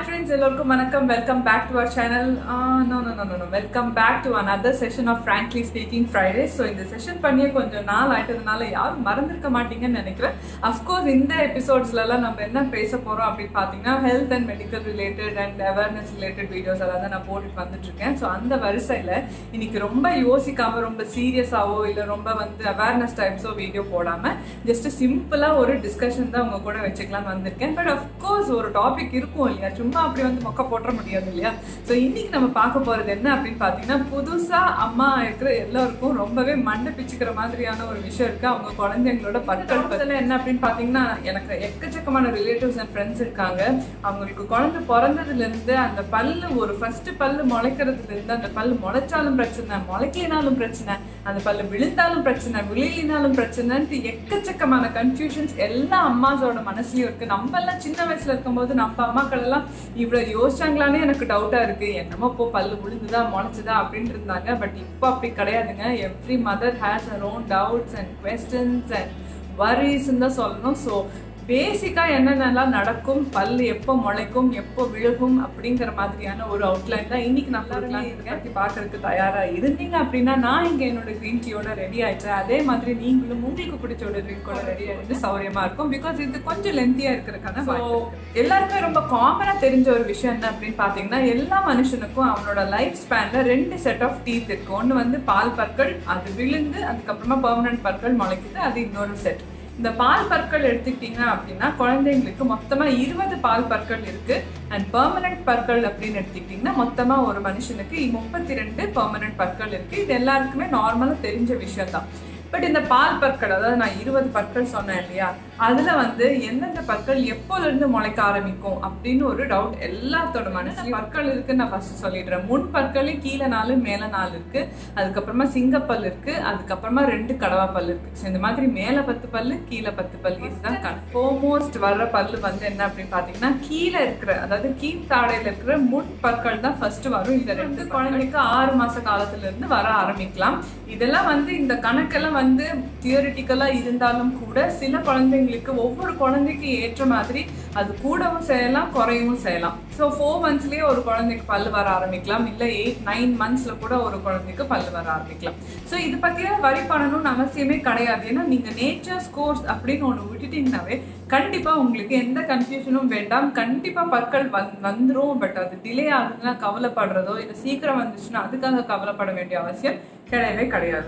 friends எல்லோருக்கும் வணக்கம் welcome back to our channel no no no no welcome back to another session of frankly speaking Friday so இந்த session பண்ணியே கொஞ்சம் நாள் ஆயிட்டதுனால யாரும் மறந்துருக்க மாட்டீங்கன்னு நினைக்கிறேன் அஃப்கோர்ஸ் இந்த எபிசோட்ஸ்லலாம் நம்ம என்ன பேச போகிறோம் அப்படின்னு பார்த்தீங்கன்னா health and medical related and awareness related videos எல்லாம் தான் நான் போட்டுட்டு வந்துட்டு இருக்கேன் ஸோ அந்த வரிசையில் இன்னைக்கு ரொம்ப யோசிக்காம ரொம்ப சீரியஸாவோ இல்லை ரொம்ப வந்து அவேர்னஸ் டைப்ஸோ வீடியோ போடாமல் ஜஸ்ட் சிம்பிளாக ஒரு டிஸ்கஷன் தான் உங்க கூட வச்சுக்கலாம்னு வந்திருக்கேன் பட் அஃப்கோர்ஸ் ஒரு டாபிக் இருக்கும் இல்லையா சும்மா அப்படி வந்து மொக்க போட்டுற முடியாது இல்லையா ஸோ இன்னைக்கு நம்ம பார்க்க போறது என்ன அப்படின்னு பார்த்தீங்கன்னா புதுசா அம்மா இருக்கிற எல்லாருக்கும் ரொம்பவே மண்டை பிச்சுக்கிற மாதிரியான ஒரு விஷயம் இருக்கு அவங்க குழந்தைங்களோட பற்கள் பத்தில என்ன அப்படின்னு பார்த்தீங்கன்னா எனக்கு எக்கச்சக்கமான ரிலேட்டிவ்ஸ் அண்ட் ஃப்ரெண்ட்ஸ் இருக்காங்க அவங்களுக்கு குழந்தை பிறந்ததுல இருந்து அந்த பல்லு ஒரு ஃபர்ஸ்ட் பல்லு முளைக்கிறதுல இருந்து அந்த பல்லு முளைச்சாலும் பிரச்சனை முளைக்கலினாலும் பிரச்சனை அந்த பல்லு விழுந்தாலும் பிரச்சனை விழுலினாலும் பிரச்சனைன்ட்டு எக்கச்சக்கமான கன்ஃபியூஷன்ஸ் எல்லா அம்மாஸோட மனசுலயும் இருக்கு நம்ம எல்லாம் சின்ன வயசுல இருக்கும்போது நம்ம அம்மாக்கள் எல்லாம் இவ்வளவு யோசிச்சாங்களானே எனக்கு டவுட்டா இருக்கு என்னமோ இப்போ பல்லு விழுந்துதா முளைச்சுதா அப்படின்ட்டு இருந்தாங்க பட் இப்போ அப்படி கிடையாதுங்க every mother has her own doubts and questions and வரிஸ்ன்னு தான் சொல்லணும் ஸோ பேசிக்காக என்னென்னலாம் நடக்கும் பல்லு எப்போ முளைக்கும் எப்போ விழுகும் அப்படிங்கிற மாதிரியான ஒரு அவுட்லைன் தான் இன்னைக்கு நான் இருக்கலாம் இதை பற்றி பார்க்கறதுக்கு தயாராக இருந்தீங்க அப்படின்னா நான் இங்கே என்னோட க்ரீன் டீயோட ரெடி ஆயிட்டேன் அதே மாதிரி நீங்களும் உங்களுக்கு பிடிச்ச ஒரு ட்ரிங்க் கூட ரெடி ஆகிட்டு சௌரியமாக இருக்கும் பிகாஸ் இது கொஞ்சம் லென்த்தியாக இருக்கிறதுக்கான ஸோ எல்லாருக்குமே ரொம்ப காமனாக தெரிஞ்ச ஒரு விஷயம் என்ன அப்படின்னு பார்த்தீங்கன்னா எல்லா மனுஷனுக்கும் அவனோட லைஃப் ஸ்பேனில் ரெண்டு செட் ஆஃப் டீத் இருக்கு ஒன்று வந்து பால் பற்கள் அது விழுந்து அதுக்கப்புறமா பெர்மனன்ட் பற்கள் முளைக்குது அது இன்னொரு செட் இந்த பால் பற்கள் எடுத்துக்கிட்டீங்க அப்படின்னா குழந்தைங்களுக்கு மொத்தமா இருபது பால் பற்கள் இருக்கு அண்ட் பெர்மனன்ட் பற்கள் அப்படின்னு எடுத்துக்கிட்டிங்கன்னா மொத்தமா ஒரு மனுஷனுக்கு முப்பத்தி ரெண்டு பெர்மனன்ட் பற்கள் இருக்கு இது எல்லாருக்குமே நார்மலா தெரிஞ்ச விஷயம் தான் பட் இந்த பால் பற்கள் அதாவது நான் இருபது பற்கள் சொன்னேன் இல்லையா அதுல வந்து எந்தெந்த பற்கள் எப்போல இருந்து முளைக்க ஆரம்பிக்கும் அப்படின்னு ஒரு டவுட் எல்லாத்தோட மனசு பற்கள் இருக்குன்னு நான் ஃபர்ஸ்ட் சொல்லிடுறேன் முன் பற்களே கீழே நாலு மேல நாலு இருக்கு அதுக்கப்புறமா சிங்கப்பல் இருக்கு அதுக்கப்புறமா ரெண்டு கடவா பல் இருக்கு ஸோ இந்த மாதிரி மேல பத்து பல்லு கீழே பத்து பல்லு இதுதான் ஃபோமோஸ்ட் வர்ற பல்லு வந்து என்ன அப்படின்னு பாத்தீங்கன்னா கீழே இருக்கிற அதாவது கீழ்த்தாடையில இருக்கிற முன் பற்கள் தான் ஃபர்ஸ்ட் வரும் இந்த ரெண்டு குழந்தைக்கு ஆறு மாச காலத்துல இருந்து வர ஆரம்பிக்கலாம் இதெல்லாம் வந்து இந்த கணக்கெல்லாம் வந்து தியரிட்டிக்கலா இருந்தாலும் கூட சில குழந்தைங்களுக்கு ஒவ்வொரு குழந்தைக்கு ஏற்ற மாதிரி அது கூடவும் செய்யலாம் குறையவும் செய்யலாம் ஸோ ஃபோர் மந்த்ஸ்லயே ஒரு குழந்தைக்கு பல்லு வர ஆரம்பிக்கலாம் இல்லை எயிட் நைன் மந்த்ஸ்ல கூட ஒரு குழந்தைக்கு பல்லு வர ஆரம்பிக்கலாம் ஸோ இது பத்தியெல்லாம் வரி பண்ணணும்னு அவசியமே கிடையாது ஏன்னா நீங்க நேச்சர்ஸ் கோர்ஸ் அப்படின்னு ஒன்று விட்டுட்டீங்கன்னாவே கண்டிப்பா உங்களுக்கு எந்த கன்ஃபியூஷனும் வேண்டாம் கண்டிப்பா பற்கள் வந் வந்துடும் பட் அது டிலே ஆகுதுன்னா கவலைப்படுறதோ இல்லை சீக்கிரம் வந்துச்சுன்னா அதுக்காக கவலைப்பட வேண்டிய அவசியம் கிடையவே கிடையாது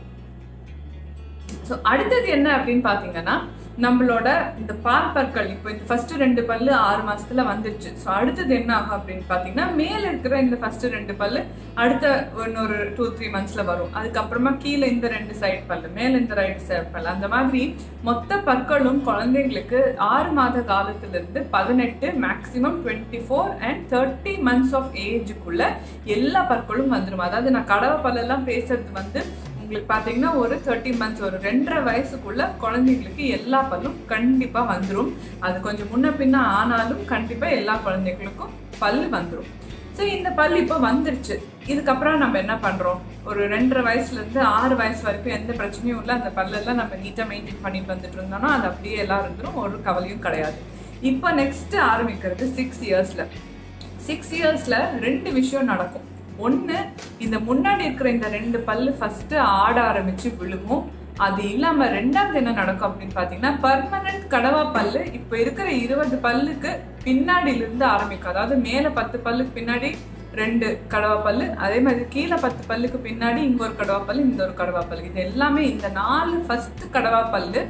ஸோ அடுத்தது என்ன அப்படின்னு பார்த்தீங்கன்னா நம்மளோட இந்த பால் பற்கள் இப்போ இந்த ஃபர்ஸ்ட் ரெண்டு பல்லு ஆறு மாசத்துல வந்துருச்சு ஸோ அடுத்தது என்ன ஆகும் அப்படின்னு பார்த்தீங்கன்னா மேல இருக்கிற இந்த ஃபர்ஸ்ட் ரெண்டு பல்லு அடுத்த இன்னொரு டூ த்ரீ மந்த்ஸ்ல வரும் அதுக்கப்புறமா கீழே இந்த ரெண்டு சைடு பல்லு மேல இந்த ரைட் சைடு பல்லு அந்த மாதிரி மொத்த பற்களும் குழந்தைங்களுக்கு ஆறு மாத காலத்துல இருந்து பதினெட்டு maximum twenty four and thirty months of ஏஜுக்குள்ள எல்லா பற்களும் வந்துடும் அதாவது நான் கடவை பல்லெல்லாம் பேசுறது வந்து உங்களுக்கு பார்த்தீங்கன்னா ஒரு தேர்ட்டி மந்த்ஸ் ஒரு ரெண்டரை வயசுக்குள்ள குழந்தைங்களுக்கு எல்லா பல்லும் கண்டிப்பாக வந்துடும் அது கொஞ்சம் முன்ன பின்ன ஆனாலும் கண்டிப்பாக எல்லா குழந்தைங்களுக்கும் பல்லு வந்துடும் ஸோ இந்த பல் இப்போ வந்துருச்சு இதுக்கப்புறம் நம்ம என்ன பண்ணுறோம் ஒரு ரெண்டரை வயசுலேருந்து ஆறு வயசு வரைக்கும் எந்த பிரச்சனையும் இல்லை அந்த பல்லெல்லாம் நம்ம நீட்டாக மெயின்டைன் பண்ணிட்டு வந்துட்டு இருந்தோம்னா அது அப்படியே எல்லாம் இருந்துடும் ஒரு கவலையும் கிடையாது இப்போ நெக்ஸ்ட் ஆரம்பிக்கிறது சிக்ஸ் இயர்ஸில் சிக்ஸ் இயர்ஸில் ரெண்டு விஷயம் நடக்கும் ஒன்று இந்த முன்னாடி இருக்கிற இந்த ரெண்டு பல்லு ஃபர்ஸ்ட் ஆட ஆரம்பிச்சு விழுகும் அது இல்லாம ரெண்டாவது என்ன நடக்கும் அப்படின்னு பாத்தீங்கன்னா பர்மனன்ட் கடவா பல்லு இப்ப இருக்கிற இருபது பல்லுக்கு பின்னாடில இருந்து ஆரம்பிக்கும் அதாவது மேல பத்து பல்லுக்கு பின்னாடி ரெண்டு கடவா பல்லு அதே மாதிரி கீழே பத்து பல்லுக்கு பின்னாடி இங்க ஒரு கடவா பல்லு இந்த ஒரு கடவா பல்லு இது எல்லாமே இந்த நாலு ஃபர்ஸ்ட் கடவா பல்லு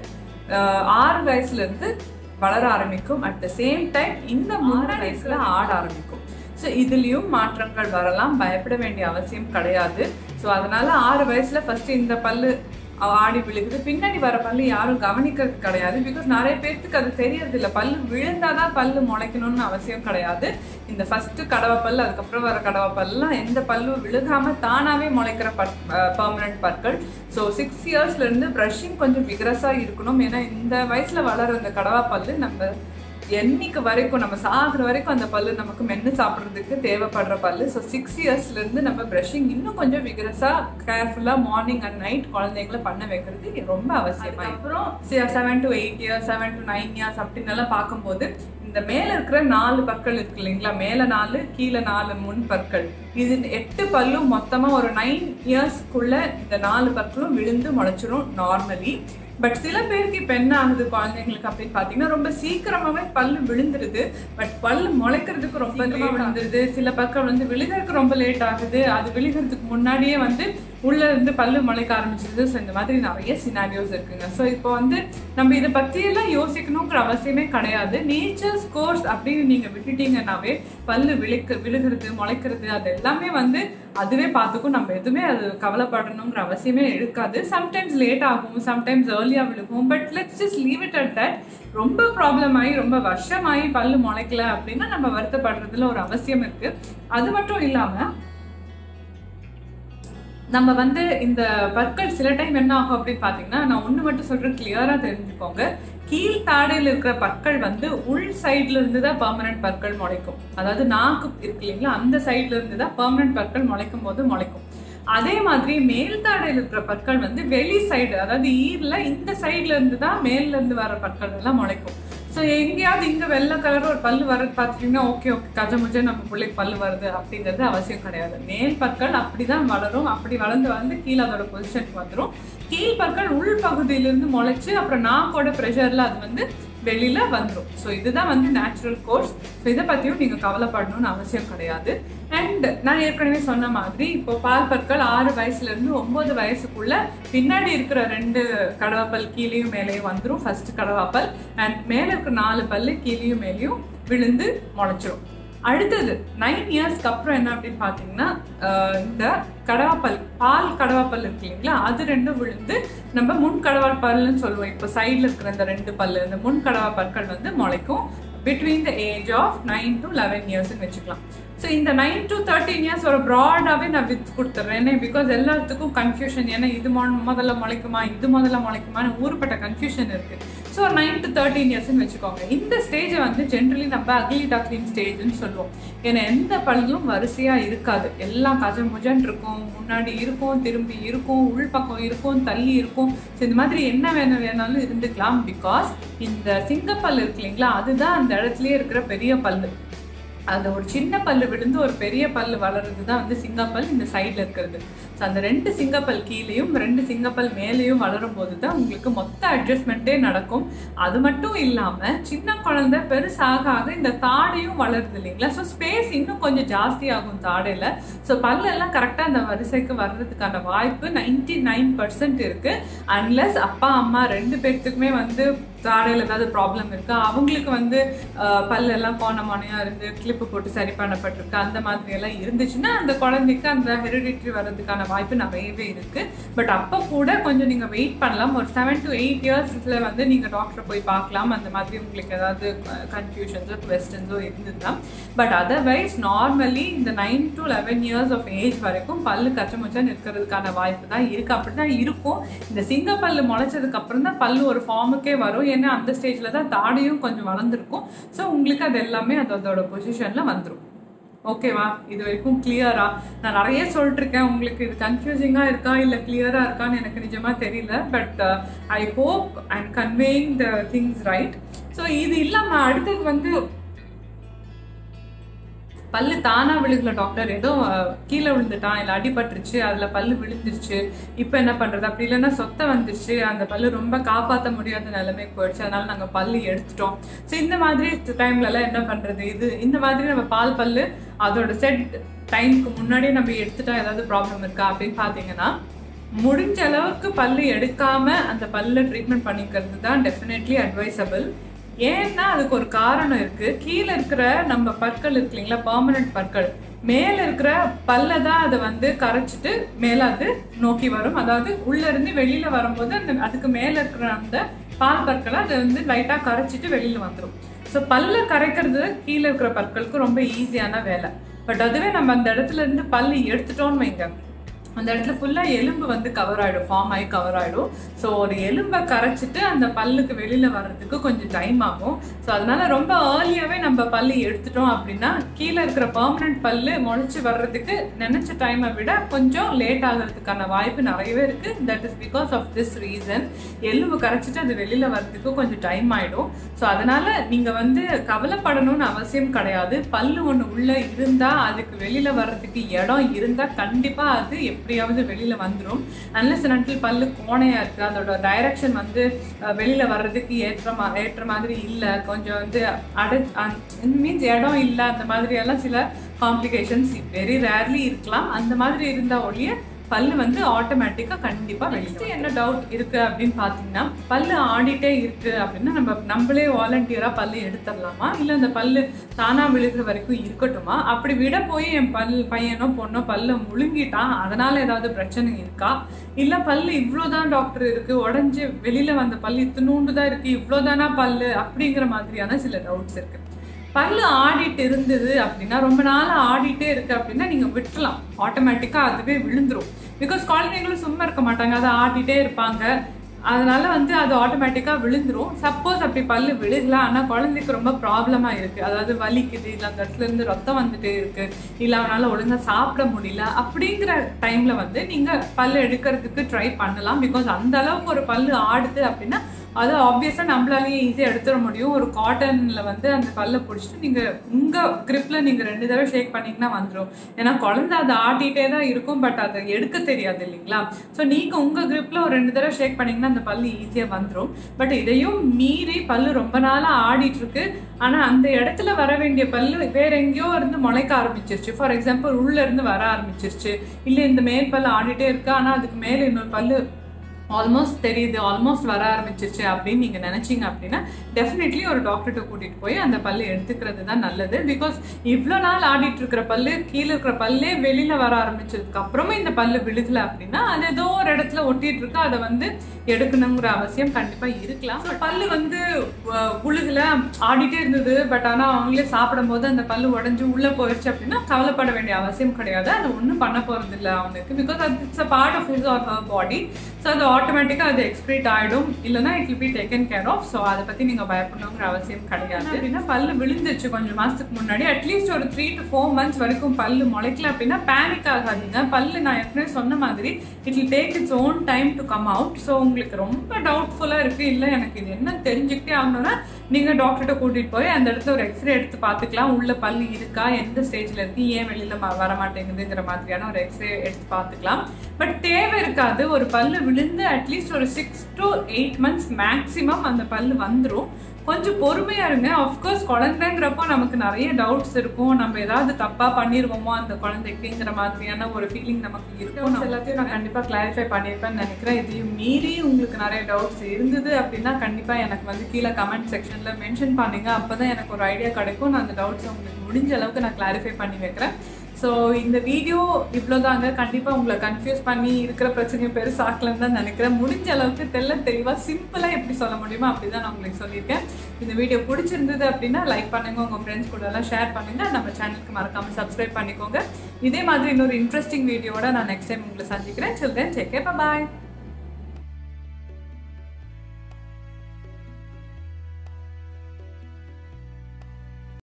ஆறு வயசுல இருந்து வளர ஆரம்பிக்கும் அட் த சேம் டைம் இந்த முன்னாடி வயசுல ஆட ஆரம்பிக்கும் ஸோ இதுலேயும் மாற்றங்கள் வரலாம் பயப்பட வேண்டிய அவசியம் கிடையாது ஸோ அதனால ஆறு வயசுல ஃபர்ஸ்ட் இந்த பல்லு ஆடி விழுகுது பின்னாடி வர பல்லு யாரும் கவனிக்கிறது கிடையாது பிகாஸ் நிறைய பேர்த்துக்கு அது தெரியறது இல்லை பல்லு விழுந்தாதான் பல்லு முளைக்கணும்னு அவசியம் கிடையாது இந்த ஃபர்ஸ்ட் கடவை பல்லு அதுக்கப்புறம் வர கடவை பல்லாம் எந்த பல்லு விழுகாம தானாவே முளைக்கிற பற் பர்மனன்ட் பற்கள் ஸோ சிக்ஸ் இயர்ஸ்ல இருந்து ப்ரஷிங் கொஞ்சம் விக்ரஸா இருக்கணும் ஏன்னா இந்த வயசுல வளர அந்த கடவா பல்லு நம்ம என்னைக்கு வரைக்கும் நம்ம சாகுற வரைக்கும் அந்த பல்லு நமக்கு மென்று சாப்பிட்றதுக்கு தேவைப்படுற பல்லு ஸோ சிக்ஸ் இயர்ஸ்லேருந்து நம்ம ப்ரஷிங் இன்னும் கொஞ்சம் விகரஸாக கேர்ஃபுல்லாக மார்னிங் அண்ட் நைட் குழந்தைங்களை பண்ண வைக்கிறது ரொம்ப அவசியமாக அப்புறம் seven to eight years seven to nine years அப்படின்னு எல்லாம் பார்க்கும்போது இந்த இந்த மேல இருக்கிற நாலு பற்கள் இருக்கு இல்லைங்களா மேல நாலு கீழே நாலு முன் பற்கள் இது எட்டு பல்லும் மொத்தமா ஒரு நைன் இயர்ஸ்க்குள்ள இந்த நாலு பற்களும் விழுந்து முளைச்சிரும் நார்மலி பட் சில பேருக்கு இப்போ என்ன ஆகுது குழந்தைங்களுக்கு அப்படின்னு பார்த்தீங்கன்னா ரொம்ப சீக்கிரமாவே பல்லு விழுந்துருது பட் பல்லு முளைக்கிறதுக்கு ரொம்ப லேட் விழுந்துருது சில பக்கம் வந்து விழுகிறதுக்கு ரொம்ப லேட் ஆகுது அது விழுகிறதுக்கு முன்னாடியே வந்து உள்ள இருந்து பல்லு முளைக்க ஆரம்பிச்சிருது ஸோ இந்த மாதிரி நிறைய சினாரியோஸ் இருக்குங்க ஸோ இப்போ வந்து நம்ம இதை பற்றியெல்லாம் யோசிக்கணுங்கிற அவசியமே கிடையாது நேச்சர்ஸ் கோர்ஸ் அப்படின்னு நீங்கள் விட்டுட்டீங்கன்னாவே பல்லு விழுக்க விழுகிறது முளைக்கிறது அது எல்லாமே வந்து அதுவே பார்த்துக்கும் நம்ம எதுவுமே அது கவலைப்படணுங்கிற அவசியமே இருக்காது சம்டைம்ஸ் லேட் ஆகும் சம்டைம்ஸ் ஏர்லியாக விழுகும் but let's just leave it at that ரொம்ப ப்ராப்ளம் ஆகி ரொம்ப வருஷமாகி பல்லு முளைக்கல அப்படின்னா நம்ம வருத்தப்படுறதுல ஒரு அவசியம் இருக்கு அது மட்டும் இல்லாமல் நம்ம வந்து இந்த பற்கள் சில டைம் என்ன ஆகும் அப்படின்னு பார்த்தீங்கன்னா நான் ஒன்று மட்டும் சொல்கிறேன் கிளியராக தெரிஞ்சுக்கோங்க கீழ் தாடையில் இருக்கிற பற்கள் வந்து உள் சைட்ல இருந்து தான் பெர்மனன்ட் பற்கள் முளைக்கும் அதாவது நாக்கு இருக்கு இல்லைங்களா அந்த சைட்ல இருந்து தான் பெர்மனன்ட் பற்கள் முளைக்கும் போது முளைக்கும் அதே மாதிரி மேல் தாடையில் இருக்கிற பற்கள் வந்து வெளி சைடு அதாவது ஈர்ல இந்த சைட்ல இருந்து தான் மேல்ல இருந்து வர பற்கள் எல்லாம் முளைக்கும் ஸோ எங்கேயாவது இங்கே வெள்ளை கலர் ஒரு பல்லு வரது பார்த்துட்டிங்கன்னா ஓகே ஓகே கஜமுஜ நம்ம பிள்ளைக்கு பல்லு வருது அப்படிங்கிறது அவசியம் கிடையாது மேல் பற்கள் அப்படிதான் வளரும் அப்படி வளர்ந்து வந்து கீழே அதோட பொசிஷனுக்கு வந்துடும் கீழ் பற்கள் உள் பகுதியிலிருந்து முளைச்சு அப்புறம் நாக்கோட ப்ரெஷரில் அது வந்து வெளியில வந்துடும் ஸோ இதுதான் வந்து நேச்சுரல் கோர்ஸ் ஸோ இதை பற்றியும் நீங்கள் கவலைப்படணும்னு அவசியம் கிடையாது அண்ட் நான் ஏற்கனவே சொன்ன மாதிரி இப்போ பால் பற்கள் ஆறு வயசுல இருந்து ஒன்பது வயசுக்குள்ள பின்னாடி இருக்கிற ரெண்டு கடவாப்பல் கீழேயும் மேலேயும் வந்துடும் ஃபர்ஸ்ட் கடவாப்பல் அண்ட் மேலே இருக்கிற நாலு பல்லு கீழேயும் மேலேயும் விழுந்து முளைச்சிரும் அடுத்தது நைன் இயர்ஸ்க்கு அப்புறம் என்ன அப்படின்னு பார்த்தீங்கன்னா ஆஹ் இந்த கடவாப்பல் பால் கடவாப்பல் இருக்கு இல்லைங்களா அது ரெண்டும் விழுந்து நம்ம முன் கடவாப்பல்னு சொல்லுவோம் இப்போ சைடில் இருக்கிற இந்த ரெண்டு பல்லு இந்த முன் கடவா பற்கள் வந்து முளைக்கும் between the age of nine to eleven இயர்ஸ்னு வச்சுக்கலாம் ஸோ இந்த நைன் டு தேர்ட்டீன் இயர்ஸ் ஒரு ப்ராடாகவே நான் வித் கொடுத்துட்றேன் ஏன்னா பிகாஸ் எல்லாத்துக்கும் கன்ஃபியூஷன் ஏன்னா இது மொ- முதல்ல முளைக்குமா இது முதல்ல முளைக்குமான்னு ஊருப்பட்ட கன்ஃபியூஷன் இருக்குது ஸோ நைன் டு தேர்ட்டீன் இயர்ஸ்னு வச்சுக்கோங்க இந்த ஸ்டேஜை வந்து ஜென்ரலி நம்ம அக்லி டக்லிங் ஸ்டேஜ்னு சொல்லுவோம் ஏன்னா எந்த பல்லும் வரிசையாக இருக்காது எல்லாம் கஜம் முஜன் இருக்கும் முன்னாடி இருக்கும் திரும்பி இருக்கும் உள் பக்கம் இருக்கும் தள்ளி இருக்கும் ஸோ இந்த மாதிரி என்ன வேணும் வேணாலும் இருந்துக்கலாம் பிகாஸ் இந்த சிங்கப்பல் இருக்கு இல்லைங்களா அதுதான் அந்த இடத்துலயே இருக்கிற பெரிய பல்லு அந்த ஒரு சின்ன பல்லு விழுந்து ஒரு பெரிய பல்லு வளர்றது தான் வந்து சிங்கப்பல் இந்த சைடில் இருக்கிறது ஸோ அந்த ரெண்டு சிங்கப்பல் கீழேயும் ரெண்டு சிங்கப்பல் மேலேயும் வளரும் போது தான் உங்களுக்கு மொத்த அட்ஜஸ்ட்மெண்ட்டே நடக்கும் அது மட்டும் இல்லாமல் சின்ன குழந்தை பெருசாக ஆக இந்த தாடையும் வளருது இல்லைங்களா ஸோ ஸ்பேஸ் இன்னும் கொஞ்சம் ஜாஸ்தி ஆகும் தாடையில் ஸோ பல்லெல்லாம் கரெக்டாக அந்த வரிசைக்கு வர்றதுக்கான வாய்ப்பு நைன்டி நைன் பர்சன்ட் இருக்குது அன்லஸ் அப்பா அம்மா ரெண்டு பேர்த்துக்குமே வந்து தாடையில் ஏதாவது ப்ராப்ளம் இருக்கா அவங்களுக்கு வந்து ஆஹ், பல்லெல்லாம் கோணமானையாக இருந்து கிளிப்பு போட்டு சரி பண்ணப்பட்டிருக்கு அந்த மாதிரி எல்லாம் இருந்துச்சுன்னா அந்த குழந்தைக்கு அந்த ஹெரிடிட்ரி வர்றதுக்கான வாய்ப்பு நிறையவே இருக்கு பட் அப்போ கூட கொஞ்சம் நீங்கள் வெயிட் பண்ணலாம் ஒரு செவன் டு எயிட் இயர்ஸில் வந்து நீங்கள் டாக்டரை போய் பார்க்கலாம் அந்த மாதிரி உங்களுக்கு ஏதாவது கன்ஃபியூஷன்ஸோ கொஸ்டின்ஸோ இருந்ததுன்னா பட் அதர்வைஸ் நார்மலி இந்த nine to eleven years of age வரைக்கும் பல்லு கச்சமுச்சன்னு இருக்கிறதுக்கான வாய்ப்பு தான் இருக்கு அப்படி தான் இருக்கும் இந்த சிங்க பல்லு முளைச்சதுக்கு அப்புறம் தான் பல்லு ஒரு ஃபார்முக்கே வரும் ஏன்னா அந்த ஸ்டேஜில் தான் தாடியும் கொஞ்சம் வளர்ந்துருக்கும் ஸோ உங்களுக்கு அது எல்லாமே அது அதோட பொசிஷனில் வந்துடும் ஓகேவா இது வரைக்கும் கிளியரா நான் நிறைய சொல்லிட்டு இருக்கேன் உங்களுக்கு இது கன்ஃபியூசிங்காக இருக்கா இல்லை கிளியரா இருக்கான்னு எனக்கு நிஜமா தெரியல but I hope I'm conveying the things right so இது இல்லாமல் அடுத்தது வந்து பல்லு தானா விழுகல டாக்டர் ஏதோ அஹ், கீழே விழுந்துட்டான் இல்லை அடிபட்டுருச்சு அதில் பல்லு விழுந்துருச்சு இப்போ என்ன பண்ணுறது அப்படி இல்லைன்னா சொத்தை வந்துருச்சு அந்த பல்லு ரொம்ப காப்பாற்ற முடியாத நிலைமைக்கு போயிடுச்சு அதனால நாங்கள் பல்லு எடுத்துட்டோம் ஸோ இந்த மாதிரி டைம்லலாம் என்ன பண்ணுறது இது இந்த மாதிரி நம்ம பால் பல்லு அதோட செட் டைமுக்கு முன்னாடியே நம்ம எடுத்துட்டா ஏதாவது ப்ராப்ளம் இருக்கா அப்படின்னு பார்த்தீங்கன்னா முடிஞ்ச அளவுக்கு பல்லு எடுக்காம அந்த பல்ல ட்ரீட்மெண்ட் பண்ணிக்கிறது தான் டெஃபினெட்லி அட்வைசபிள் ஏன்னா அதுக்கு ஒரு காரணம் இருக்கு கீழே இருக்கிற நம்ம பற்கள் இருக்கு இல்லைங்களா பர்மனன்ட் பற்கள் மேல இருக்கிற பல்ல தான் அதை வந்து கரைச்சிட்டு மேல அது நோக்கி வரும் அதாவது உள்ள இருந்து வெளியில வரும்போது அந்த அதுக்கு மேல இருக்கிற அந்த பால் பற்களை அதை வந்து லைட்டா கரைச்சிட்டு வெளியில வந்துடும் ஸோ பல்ல கரைக்கிறது கீழே இருக்கிற பற்களுக்கு ரொம்ப ஈஸியான வேலை பட் அதுவே நம்ம அந்த இடத்துல இருந்து பல்லு எடுத்துட்டோம்னு வைங்க அந்த இடத்துல ஃபுல்லாக எலும்பு வந்து கவர் ஆகிடும் ஃபார்ம் ஆகி கவர் ஆகிடும் ஸோ ஒரு எலும்பை கரைச்சிட்டு அந்த பல்லுக்கு வெளியில் வர்றதுக்கு கொஞ்சம் டைம் ஆகும் ஸோ அதனால ரொம்ப ஏர்லியாகவே நம்ம பல்லு எடுத்துட்டோம் அப்படின்னா கீழே இருக்கிற பர்மனெண்ட் பல்லு முளைச்சி வர்றதுக்கு நினச்ச டைமை விட கொஞ்சம் லேட் ஆகிறதுக்கான வாய்ப்பு நிறையவே இருக்குது that is because of this reason எலும்பு கரைச்சிட்டு அது வெளியில் வர்றதுக்கு கொஞ்சம் டைம் ஆகிடும் ஸோ அதனால நீங்கள் வந்து கவலைப்படணும்னு அவசியம் கிடையாது பல்லு ஒன்று உள்ளே இருந்தால் அதுக்கு வெளியில் வர்றதுக்கு இடம் இருந்தால் கண்டிப்பாக அது எப்படியாவது வெளியில் வந்துடும் அன்லஸ் நட்டில் பல்லு கோணையாக இருக்குது அதோட டைரக்ஷன் வந்து அஹ், வெளியில வர்றதுக்கு ஏற்ற மா ஏற்ற மாதிரி இல்லை கொஞ்சம் வந்து அடை மீன்ஸ் இடம் இல்லை அந்த மாதிரி எல்லாம் சில காம்ப்ளிகேஷன்ஸ் வெரி ரேர்லி இருக்கலாம் அந்த மாதிரி இருந்தால் ஒழிய பல்லு வந்து ஆட்டோமேட்டிக்காக கண்டிப்பாக வெளியே என்ன டவுட் இருக்குது அப்படின்னு பார்த்தீங்கன்னா பல்லு ஆடிட்டே இருக்குது அப்படின்னா நம்ம நம்மளே வாலண்டியராக பல்லு எடுத்துடலாமா இல்லை அந்த பல்லு தானாக விழுகிற வரைக்கும் இருக்கட்டுமா அப்படி விட போய் என் பல் பையனோ பொண்ணோ பல்ல முழுங்கிட்டான் அதனால் ஏதாவது பிரச்சனை இருக்கா இல்லை பல்லு இவ்வளோதான் டாக்டர் இருக்குது உடஞ்சி வெளியில் வந்த பல்லு இத்தினூண்டு தான் இருக்குது இவ்வளோதானா பல்லு அப்படிங்கிற மாதிரியான சில டவுட்ஸ் இருக்குது பல்லு ஆடிட்டு இருந்தது அப்படின்னா ரொம்ப நாள் ஆடிட்டே இருக்கு அப்படின்னா நீங்கள் விட்டுலாம் ஆட்டோமேட்டிக்காக அதுவே விழுந்துரும் பிகாஸ் குழந்தைங்களும் சும்மா இருக்க மாட்டாங்க அதை ஆடிட்டே இருப்பாங்க அதனால வந்து அது ஆட்டோமேட்டிக்காக விழுந்துரும் சப்போஸ் அப்படி பல்லு விழுகல ஆனால் குழந்தைக்கு ரொம்ப ப்ராப்ளமாக இருக்குது அதாவது வலிக்குது இல்லை அந்த இடத்துல இருந்து ரத்தம் வந்துட்டே இருக்கு இல்லை அவனால் ஒழுங்காக சாப்பிட முடியல அப்படிங்கிற டைமில் வந்து நீங்கள் பல்லு எடுக்கிறதுக்கு ட்ரை பண்ணலாம் பிகாஸ் அந்த அளவுக்கு ஒரு பல்லு ஆடுது அப்படின்னா அது ஆப்வியஸாக நம்மளாலேயே ஈஸியாக எடுத்துட முடியும் ஒரு காட்டனில் வந்து அந்த பல்லை பிடிச்சிட்டு நீங்கள் உங்கள் gripல நீங்கள் ரெண்டு தடவை ஷேக் பண்ணிங்கன்னா வந்துடும் ஏன்னா குழந்தை அதை ஆட்டிகிட்டே தான் இருக்கும் பட் அதை எடுக்க தெரியாது இல்லைங்களா ஸோ நீங்கள் உங்கள் gripல ஒரு ரெண்டு தடவை ஷேக் பண்ணிங்கன்னா அந்த பல்லு ஈஸியாக வந்துடும் பட் இதையும் மீறி பல்லு ரொம்ப நாளாக ஆடிட்டு இருக்கு ஆனால் அந்த இடத்துல வர வேண்டிய பல்லு வேற எங்கேயோ இருந்து முளைக்க ஆரம்பிச்சிருச்சு ஃபார் எக்ஸாம்பிள் உள்ள இருந்து வர ஆரம்பிச்சிருச்சு இல்லை இந்த மேல் பல்லு ஆடிட்டே இருக்கு ஆனால் அதுக்கு மேலே இன்னொரு பல்லு ஆல்மோஸ்ட் தெரியுது ஆல்மோஸ்ட் வர ஆரம்பிச்சிருச்சு அப்படின்னு நீங்கள் நினச்சிங்க அப்படின்னா டெஃபினெட்லி ஒரு டாக்டர்கிட்ட கூட்டிகிட்டு போய் அந்த பல்லு எடுத்துக்கிறது தான் நல்லது பிகாஸ் இவ்வளோ நாள் ஆடிட்டு இருக்கிற பல்லு கீழே இருக்கிற பல்லே வெளியில் வர ஆரம்பிச்சதுக்கு அப்புறமா இந்த பல்லு விழுகல அப்படின்னா அது ஏதோ ஒரு இடத்துல ஒட்டிட்டு இருக்கு அதை வந்து எடுக்கணுங்கிற அவசியம் கண்டிப்பாக இருக்கலாம் So, பல்லு வந்து அஹ், உழுகல ஆடிட்டே இருந்தது பட் ஆனால் அவங்களே சாப்பிடும் போது அந்த பல்லு உடஞ்சி உள்ளே போயிடுச்சு அப்படின்னா கவலைப்பட வேண்டிய அவசியம் கிடையாது அது ஒன்றும் பண்ண போகிறது இல்லை அவனுக்கு பிகாஸ் அது it's a part of his or her body so அது ஆட்டோமேட்டிக்காக அது எக்ஸ்க்ரீட் ஆகிடும் இல்லைனா it will be taken care of so அதை பற்றி நீங்கள் பயப்படணுங்கிற அவசியம் கிடையாது அப்படின்னா பல்லு விழுந்துச்சு கொஞ்சம் மாதத்துக்கு முன்னாடி அட்லீஸ்ட் ஒரு த்ரீ டு ஃபோர் மந்த்ஸ் வரைக்கும் பல்லு முளைக்கல அப்படின்னா பேனிக் ஆகாதீங்க பல்லு நான் ஏற்கனவே சொன்ன மாதிரி it will take its own time to come out so உங்களுக்கு ரொம்ப டவுட்ஃபுல்லாக இருக்குது இல்லை எனக்கு இது என்ன தெரிஞ்சுக்கிட்டே ஆகணும்னா நீங்கள் டாக்டர்கிட்ட கூட்டிகிட்டு போய் அந்த இடத்துல ஒரு எக்ஸ்ரே எடுத்து பார்த்துக்கலாம் உள்ள பல்லு இருக்கா எந்த ஸ்டேஜில் இருக்கு ஏன் வெளியில் வர மாட்டேங்குதுங்கிற மாதிரியான ஒரு எக்ஸ்ரே எடுத்து பார்த்துக்கலாம் பட் தேவை இருக்காது ஒரு பல்லு விழுந்து அட்லீஸ்ட் ஒரு six to eight months maximum அந்த பல்லு வந்துடும் கொஞ்சம் பொறுமையா இருங்க அஃப்கோர்ஸ் குழந்தைங்கிறப்போ நமக்கு நிறைய டவுட்ஸ் இருக்கும் நம்ம ஏதாவது தப்பா பண்ணிருவோமோ அந்த குழந்தைக்குங்கிற மாதிரியான ஒரு ஃபீலிங் நமக்கு இருக்கும் எல்லாத்தையும் நான் கண்டிப்பா கிளாரிஃபை பண்ணியிருப்பேன்னு நினைக்கிறேன் இதையும் மீறி உங்களுக்கு நிறைய டவுட்ஸ் இருந்தது அப்படின்னா கண்டிப்பா எனக்கு வந்து கீழே கமெண்ட் செக்ஷன்ல மென்ஷன் பண்ணுங்க அப்பதான் எனக்கு ஒரு ஐடியா கிடைக்கும் நான் அந்த டவுட்ஸ் உங்களுக்கு முடிஞ்ச அளவுக்கு நான் கிளாரிஃபை பண்ணி வைக்கிறேன் ஸோ இந்த வீடியோ இவ்வளோதாங்க கண்டிப்பாக உங்களை கன்ஃபியூஸ் பண்ணி இருக்கிற பிரச்சனையை பெருசாக்கலன்னு தான் நினைக்கிறேன் முடிஞ்ச அளவுக்கு தெல்ல தெளிவாக சிம்பிளாக எப்படி சொல்ல முடியுமோ அப்படி தான் நான் உங்களுக்கு சொல்லியிருக்கேன் இந்த வீடியோ பிடிச்சிருந்தது அப்படின்னா லைக் பண்ணுங்க உங்கள் ஃப்ரெண்ட்ஸ் கூட எல்லாம் ஷேர் பண்ணுங்க நம்ம சேனலுக்கு மறக்காமல் சப்ஸ்கிரைப் பண்ணிக்கோங்க இதே மாதிரி இன்னொரு இன்ட்ரெஸ்டிங் வீடியோட நான் நெக்ஸ்ட் டைம் உங்களை சந்திக்கிறேன் சில்ட்ரன் டேக் பாய்